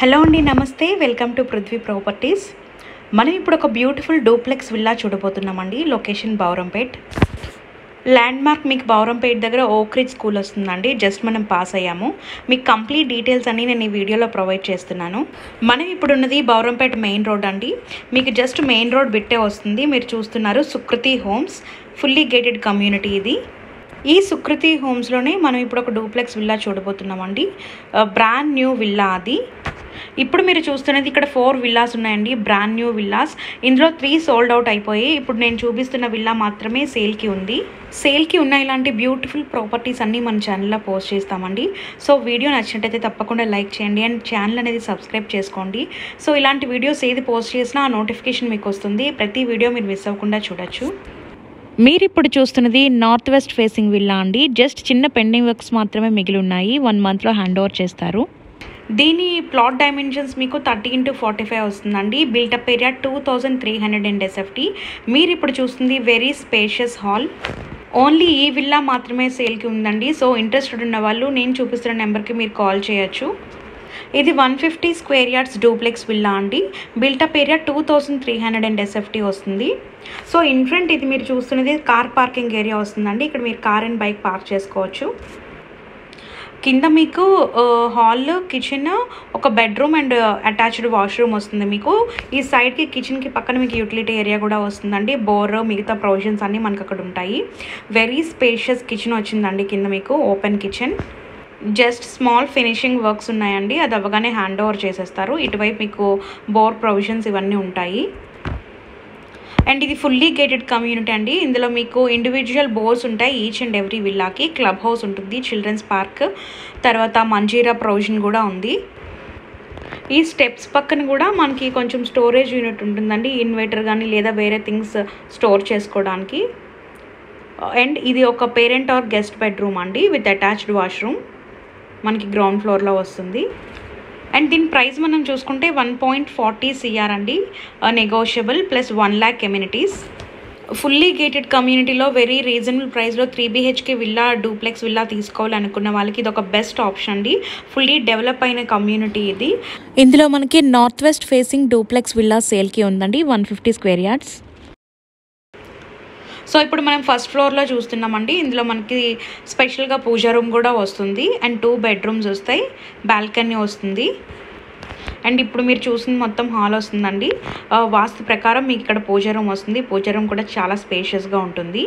hello అండి నమస్తే welcome to Prithvi properties మనం ఇప్పుడు ఒక బ్యూటిఫుల్ డూప్లెక్స్ విల్లా చూడబోతున్నామండి లొకేషన్ బౌరంపేట్ ల్యాండ్ మార్క్ మీకు బౌరంపేట్ దగ్గర ఓక్రిజ్ స్కూల్ వస్తుందండి జస్ట్ మనం పాస్ అయ్యాము మీకు కంప్లీట్ డీటెయిల్స్ అన్ని నేను ఈ వీడియోలో ప్రొవైడ్ చేస్తున్నాను మనం ఇప్పుడు ఉన్నది బౌరంపేట మెయిన్ రోడ్ అండి మీకు జస్ట్ మెయిన్ రోడ్ బిట్టే వస్తుంది మీరు చూస్తున్నారు Sukruthi homes fully gated community ఇది ఈ సుకృతి హోమ్స్లోనే మనం ఇప్పుడు ఒక డూప్లెక్స్ విల్లా చూడబోతున్నామండి బ్రాండ్ న్యూ విల్లా అది ఇప్పుడు మీరు చూస్తున్నది ఇక్కడ ఫోర్ విల్లాస్ ఉన్నాయండి బ్రాండ్ న్యూ విల్లాస్ ఇందులో త్రీ సోల్డ్ అవుట్ అయిపోయి ఇప్పుడు నేను చూపిస్తున్న విల్లా మాత్రమే సేల్కి ఉంది సేల్కి ఉన్న ఇలాంటి బ్యూటిఫుల్ ప్రాపర్టీస్ అన్నీ మన ఛానల్లో పోస్ట్ చేస్తామండి సో వీడియో నచ్చినట్టయితే తప్పకుండా లైక్ చేయండి అండ్ ఛానల్ అనేది సబ్స్క్రైబ్ చేసుకోండి సో ఇలాంటి వీడియోస్ ఏది పోస్ట్ చేసినా ఆ నోటిఫికేషన్ మీకు వస్తుంది ప్రతి వీడియో మీరు మిస్ అవ్వకుండా చూడొచ్చు మీరు ఇప్పుడు చూస్తున్నది నార్త్ వెస్ట్ ఫేసింగ్ విల్లా అండి జస్ట్ చిన్న పెండింగ్ వర్క్స్ మాత్రమే మిగిలి ఉన్నాయి వన్ మంత్లో హ్యాండ్ ఓవర్ చేస్తారు దీని ప్లాట్ డైమెన్షన్స్ మీకు థర్టీ ఇంటూ ఫార్టీ ఫైవ్ వస్తుందండి built up area two thousand three hundred and SFT మీరు ఇప్పుడు చూస్తుంది వెరీ స్పేషియస్ హాల్ ఓన్లీ ఈ విల్లా మాత్రమే సేల్కి ఉందండి సో ఇంట్రెస్టెడ్ ఉన్న వాళ్ళు నేను చూపిస్తున్న నెంబర్కి మీరు కాల్ చేయొచ్చు ఇది one fifty square yards duplex villa అండి built up area two thousand three hundred and SFT వస్తుంది సో ఇన్ ఫ్రంట్ ఇది మీరు చూస్తున్నది కార్ పార్కింగ్ ఏరియా వస్తుందండి ఇక్కడ మీరు కార్ అండ్ బైక్ పార్క్ చేసుకోవచ్చు కింద మీకు హాల్ కిచెన్ ఒక బెడ్రూమ్ అండ్ అటాచ్డ్ వాష్రూమ్ వస్తుంది మీకు ఈ సైడ్కి కిచెన్కి పక్కన మీకు యూటిలిటీ ఏరియా కూడా వస్తుందండి బోర్ మిగతా ప్రొవిజన్స్ అన్నీ మనకు అక్కడ ఉంటాయి వెరీ స్పేషియస్ కిచెన్ వచ్చిందండి కింద మీకు open kitchen just small finishing works ఉన్నాయండి అది అవ్వగానే హ్యాండ్ ఓవర్ చేసేస్తారు ఇటువైపు మీకు బోర్ ప్రొవిజన్స్ ఇవన్నీ ఉంటాయి అండ్ ఇది ఫుల్లీ గేటెడ్ కమ్యూనిటీ అండి ఇందులో మీకు ఇండివిజువల్ బోర్స్ ఉంటాయి ఈచ్ అండ్ ఎవ్రీ విల్లాకి క్లబ్ హౌస్ ఉంటుంది చిల్డ్రన్స్ పార్క్ తర్వాత మంజీరా ప్రొవిజన్ కూడా ఉంది ఈ స్టెప్స్ పక్కన కూడా మనకి కొంచెం స్టోరేజ్ యూనిట్ ఉంటుందండి ఇన్వర్టర్ కానీ లేదా వేరే థింగ్స్ స్టోర్ చేసుకోవడానికి అండ్ ఇది ఒక పేరెంట్ ఆర్ గెస్ట్ బెడ్రూమ్ అండి విత్ అటాచ్డ్ వాష్రూమ్ మనకి గ్రౌండ్ ఫ్లోర్లో వస్తుంది అండ్ దీని ప్రైస్ మనం చూసుకుంటే వన్ పాయింట్ ఫార్టీ సిఆర్ అండి negotiable plus one lakh communities fully gated కమ్యూనిటీలో వెరీ రీజనబుల్ ప్రైస్లో three BHK villa duplex villa తీసుకోవాలనుకున్న వాళ్ళకి ఇది ఒక బెస్ట్ ఆప్షన్ అండి ఫుల్లీ డెవలప్ అయిన కమ్యూనిటీ ఇది ఇందులో మనకి north west facing duplex villa సేల్కి ఉందండి one fifty square yards so ఇప్పుడు మనం ఫస్ట్ ఫ్లోర్లో చూస్తున్నామండి ఇందులో మనకి స్పెషల్గా పూజా రూమ్ కూడా వస్తుంది అండ్ టూ బెడ్రూమ్స్ వస్తాయి బాల్కనీ వస్తుంది అండ్ ఇప్పుడు మీరు చూసిన మొత్తం హాల్ వస్తుందండి వాస్తు ప్రకారం మీకు ఇక్కడ పూజా రూమ్ వస్తుంది పూజా రూమ్ కూడా చాలా స్పేషియస్గా ఉంటుంది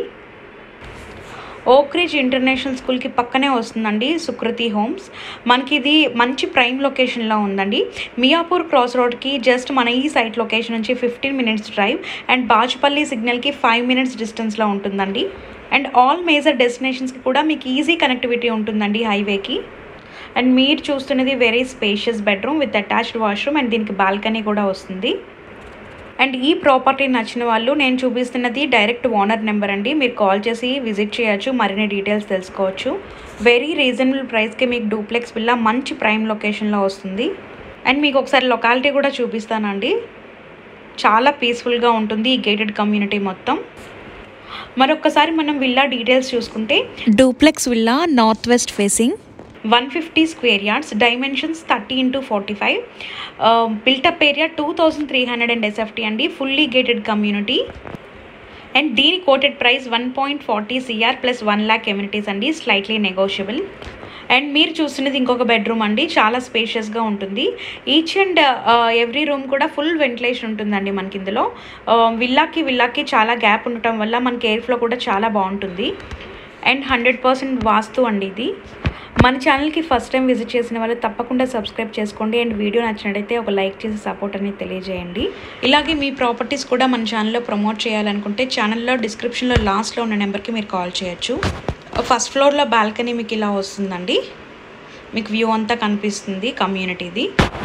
ఓక్రిజ్ ఇంటర్నేషనల్ స్కూల్కి పక్కనే వస్తుందండి సుకృతి హోమ్స్ మనకి ఇది మంచి ప్రైమ్ లొకేషన్లో ఉందండి మియాపూర్ క్రాస్ రోడ్కి జస్ట్ మన ఈ సైట్ లొకేషన్ నుంచి fifteen minutes drive and Bachupally సిగ్నల్కి ఫైవ్ మినిట్స్ డిస్టెన్స్లో ఉంటుందండి అండ్ ఆల్ మేజర్ డెస్టినేషన్స్కి కూడా మీకు ఈజీ కనెక్టివిటీ ఉంటుందండి హైవేకి అండ్ మీరు చూస్తున్నది very spacious bedroom with attached washroom and దీనికి బాల్కనీ కూడా వస్తుంది అండ్ ఈ ప్రాపర్టీ నచ్చిన వాళ్ళు నేను చూపిస్తున్నది డైరెక్ట్ ఓనర్ నెంబర్ అండి మీరు కాల్ చేసి విజిట్ చేయొచ్చు మరిన్ని డీటెయిల్స్ తెలుసుకోవచ్చు వెరీ రీజనబుల్ ప్రైస్కి మీకు డూప్లెక్స్ విల్లా మంచి ప్రైమ్ లొకేషన్లో వస్తుంది అండ్ మీకు ఒకసారి లొకాలిటీ కూడా చూపిస్తానండి చాలా పీస్ఫుల్గా ఉంటుంది ఈ గేటెడ్ కమ్యూనిటీ మొత్తం మరొకసారి మనం విల్లా డీటెయిల్స్ చూసుకుంటే duplex villa north west facing one fifty square yards dimensions thirty into forty five built up area two thousand three hundred and SFT అండి ఫుల్లీ గేటెడ్ కమ్యూనిటీ అండ్ దీని quoted price one point forty CR plus one lakh communities అండి slightly negotiable and మీరు చూస్తున్నది ఇంకొక bedroom అండి చాలా స్పేషియస్గా ఉంటుంది ఈచ్ అండ్ ఎవ్రీ రూమ్ కూడా ఫుల్ వెంటిలేషన్ ఉంటుందండి మనకి ఇందులో విల్లాకి విల్లాకి చాలా గ్యాప్ ఉండటం వల్ల మనకి ఎయిర్ ఫ్లో కూడా చాలా బాగుంటుంది అండ్ హండ్రెడ్ పర్సెంట్ వాస్తు అండి ఇది మన ఛానల్కి ఫస్ట్ టైం విజిట్ చేసిన వాళ్ళు తప్పకుండా సబ్స్క్రైబ్ చేసుకోండి అండ్ వీడియో నచ్చినట్టయితే ఒక లైక్ చేసి సపోర్ట్ అనేది తెలియజేయండి ఇలాగే మీ ప్రాపర్టీస్ కూడా మన ఛానల్లో ప్రమోట్ చేయాలనుకుంటే ఛానల్లో డిస్క్రిప్షన్లో లాస్ట్లో ఉన్న నెంబర్కి మీరు కాల్ చేయొచ్చు ఫస్ట్ ఫ్లోర్లో బాల్కనీ మీకు ఇలా వస్తుందండి మీకు వ్యూ అంతా కనిపిస్తుంది కమ్యూనిటీది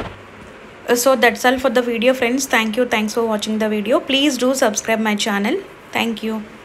so that's all for the video friends thank you thanks for watching the video please do subscribe my channel thank you